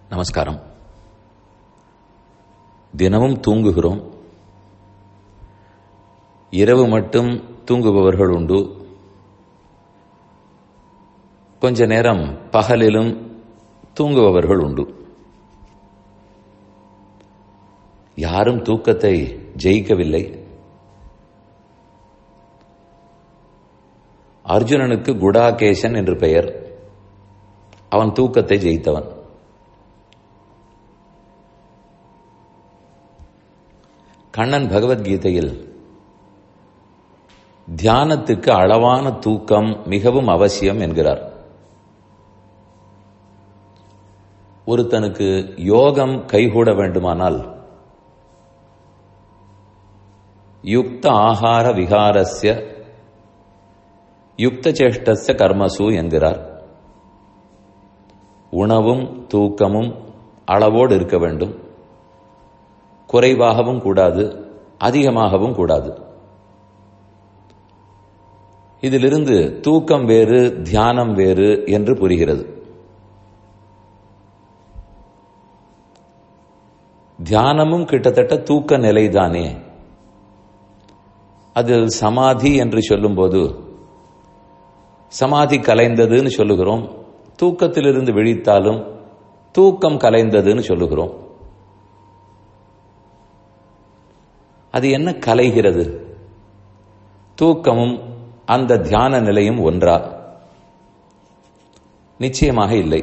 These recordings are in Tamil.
நமஸ்காரம் தினமும் தூங்குகிறோம் இரவு மட்டும் தூங்குபவர்கள் உண்டு கொஞ்ச நேரம் பகலிலும் தூங்குபவர்கள் உண்டு யாரும் தூக்கத்தை ஜெயிக்கவில்லை அர்ஜுனனுக்கு குடாகேசன் என்று பெயர் அவன் தூக்கத்தை ஜெயித்தவன் கண்ணன் பகவத்கீதையில் தியானத்துக்கு அளவான தூக்கம் மிகவும் அவசியம் என்கிறார் ஒருத்தனுக்கு யோகம் கைகூட வேண்டுமானால் யுக்த ஆகார விகாரஸ்ய யுக்த சேஷ்டஸ்ய கர்மசு என்கிறார் உணவும் தூக்கமும் அளவோடு இருக்க வேண்டும் குறைவாகவும் கூடாது அதிகமாகவும் கூடாது இதிலிருந்து தூக்கம் வேறு தியானம் வேறு என்று புரிகிறது தியானமும் கிட்டத்தட்ட தூக்க நிலைதானே அதில் சமாதி என்று சொல்லும்போது சமாதி கலைந்ததுன்னு சொல்லுகிறோம் தூக்கத்திலிருந்து விழித்தாலும் தூக்கம் கலைந்ததுன்னு சொல்லுகிறோம் அது என்ன கலைகிறது தூக்கமும் அந்த தியான நிலையும் ஒன்றா நிச்சயமாக இல்லை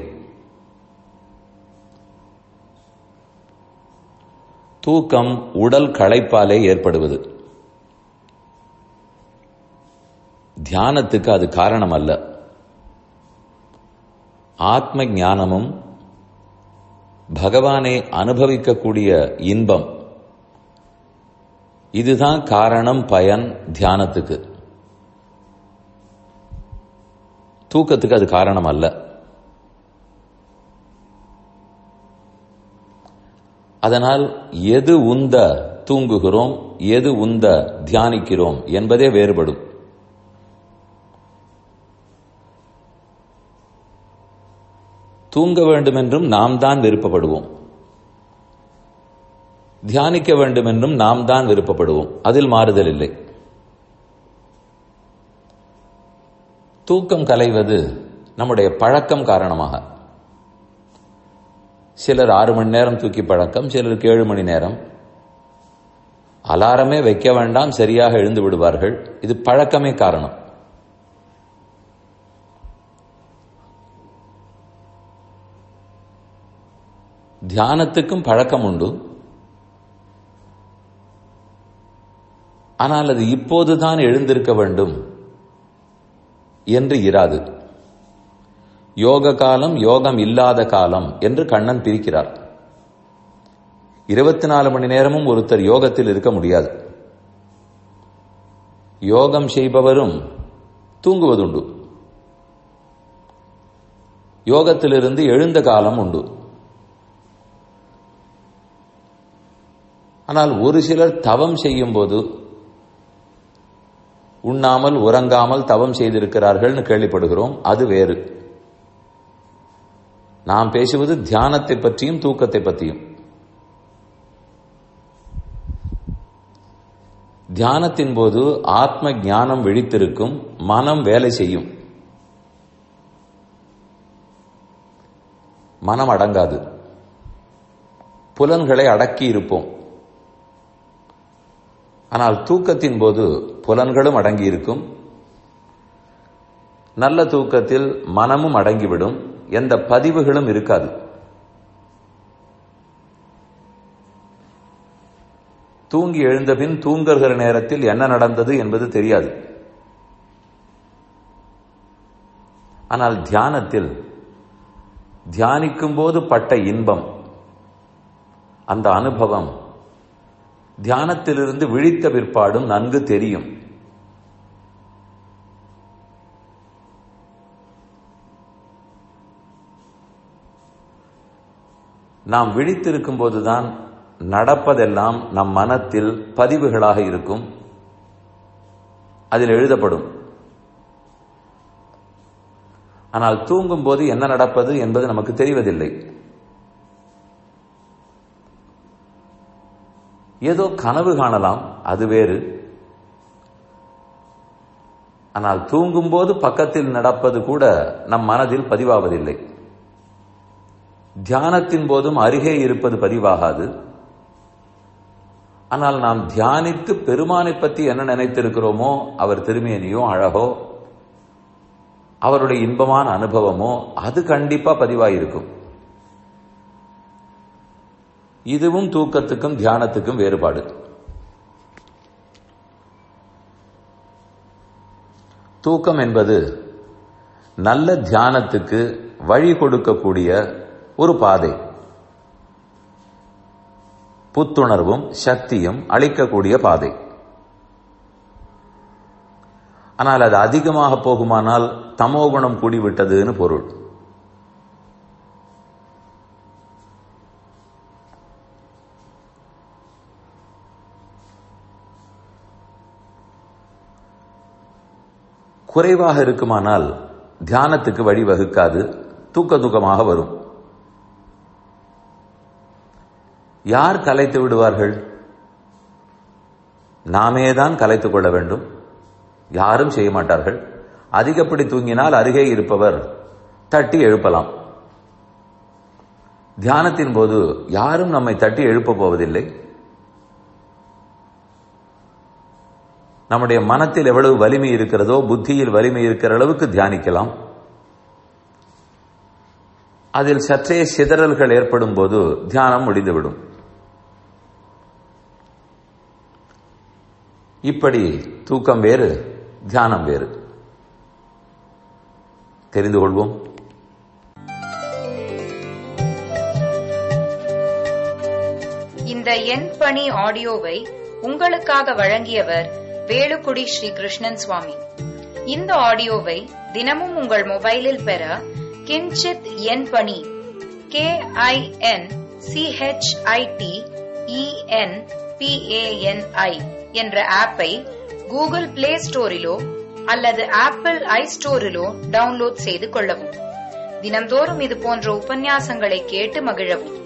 தூக்கம் உடல் களைப்பாலே ஏற்படுவது தியானத்துக்கு அது காரணம் அல்ல ஆத்ம ஞானமும் பகவானை அனுபவிக்கக்கூடிய இன்பம் இதுதான் காரணம் பயன் தியானத்துக்கு தூக்கத்துக்கு அது காரணம் அல்ல அதனால் எது உந்த தூங்குகிறோம் எது உந்த தியானிக்கிறோம் என்பதே வேறுபடும் தூங்க வேண்டும் என்றும் நாம் தான் விருப்பப்படுவோம் தியானிக்க வேண்டும் என்றும் நாம் தான் விருப்பப்படுவோம் அதில் மாறுதல் இல்லை தூக்கம் கலைவது நம்முடைய பழக்கம் காரணமாக சிலர் ஆறு மணி நேரம் தூக்கி பழக்கம் சிலருக்கு ஏழு மணி நேரம் அலாரமே வைக்க வேண்டாம் சரியாக எழுந்து விடுவார்கள் இது பழக்கமே காரணம் தியானத்துக்கும் பழக்கம் உண்டு ஆனால் அது இப்போதுதான் எழுந்திருக்க வேண்டும் என்று இராது யோக காலம் யோகம் இல்லாத காலம் என்று கண்ணன் பிரிக்கிறார் இருபத்தி நாலு மணி நேரமும் ஒருத்தர் யோகத்தில் இருக்க முடியாது யோகம் செய்பவரும் தூங்குவதுண்டு யோகத்திலிருந்து எழுந்த காலம் உண்டு ஆனால் ஒரு சிலர் தவம் செய்யும் போது உண்ணாமல் உறங்காமல் தவம் செய்திருக்கிறார்கள் கேள்விப்படுகிறோம் அது வேறு நாம் பேசுவது தியானத்தை பற்றியும் தூக்கத்தை பற்றியும் தியானத்தின் போது ஆத்ம ஞானம் விழித்திருக்கும் மனம் வேலை செய்யும் மனம் அடங்காது புலன்களை அடக்கி இருப்போம் ஆனால் தூக்கத்தின் போது புலன்களும் அடங்கி இருக்கும் நல்ல தூக்கத்தில் மனமும் அடங்கிவிடும் எந்த பதிவுகளும் இருக்காது தூங்கி எழுந்தபின் தூங்குகிற நேரத்தில் என்ன நடந்தது என்பது தெரியாது ஆனால் தியானத்தில் தியானிக்கும் போது பட்ட இன்பம் அந்த அனுபவம் தியானத்திலிருந்து விழித்த பிற்பாடும் நன்கு தெரியும் நாம் விழித்திருக்கும் போதுதான் நடப்பதெல்லாம் நம் மனத்தில் பதிவுகளாக இருக்கும் அதில் எழுதப்படும் ஆனால் தூங்கும் போது என்ன நடப்பது என்பது நமக்கு தெரிவதில்லை ஏதோ கனவு காணலாம் அது வேறு ஆனால் தூங்கும்போது பக்கத்தில் நடப்பது கூட நம் மனதில் பதிவாவதில்லை தியானத்தின் போதும் அருகே இருப்பது பதிவாகாது ஆனால் நாம் தியானித்து பெருமானை பற்றி என்ன நினைத்திருக்கிறோமோ அவர் திருமேனியோ அழகோ அவருடைய இன்பமான அனுபவமோ அது கண்டிப்பா பதிவாயிருக்கும் இதுவும் தூக்கத்துக்கும் தியானத்துக்கும் வேறுபாடு தூக்கம் என்பது நல்ல தியானத்துக்கு வழி கொடுக்கக்கூடிய ஒரு பாதை புத்துணர்வும் சக்தியும் அளிக்கக்கூடிய பாதை ஆனால் அது அதிகமாக போகுமானால் தமோகுணம் கூடிவிட்டதுன்னு பொருள் குறைவாக இருக்குமானால் தியானத்துக்கு வழிவகுக்காது தூக்க தூக்கமாக வரும் யார் கலைத்து விடுவார்கள் நாமே தான் கலைத்துக் கொள்ள வேண்டும் யாரும் செய்ய மாட்டார்கள் அதிகப்படி தூங்கினால் அருகே இருப்பவர் தட்டி எழுப்பலாம் தியானத்தின் போது யாரும் நம்மை தட்டி எழுப்ப போவதில்லை நம்முடைய மனத்தில் எவ்வளவு வலிமை இருக்கிறதோ புத்தியில் வலிமை இருக்கிற அளவுக்கு தியானிக்கலாம் அதில் சற்றே சிதறல்கள் ஏற்படும் போது தியானம் முடிந்துவிடும் இப்படி தூக்கம் வேறு தியானம் வேறு தெரிந்து கொள்வோம் இந்த எண் பணி ஆடியோவை உங்களுக்காக வழங்கியவர் வேலுக்குடி ஸ்ரீ கிருஷ்ணன் சுவாமி இந்த ஆடியோவை தினமும் உங்கள் மொபைலில் பெற கிஞ்சித் எண் பணி கே ஐ என் சிஹெச்ஐடி இஎன் பிஏஎன்ஐ என்ற ஆப்பை கூகுள் பிளே ஸ்டோரிலோ அல்லது ஆப்பிள் ஐ ஸ்டோரிலோ டவுன்லோட் செய்து கொள்ளவும் தினந்தோறும் இது போன்ற உபன்யாசங்களை கேட்டு மகிழவும்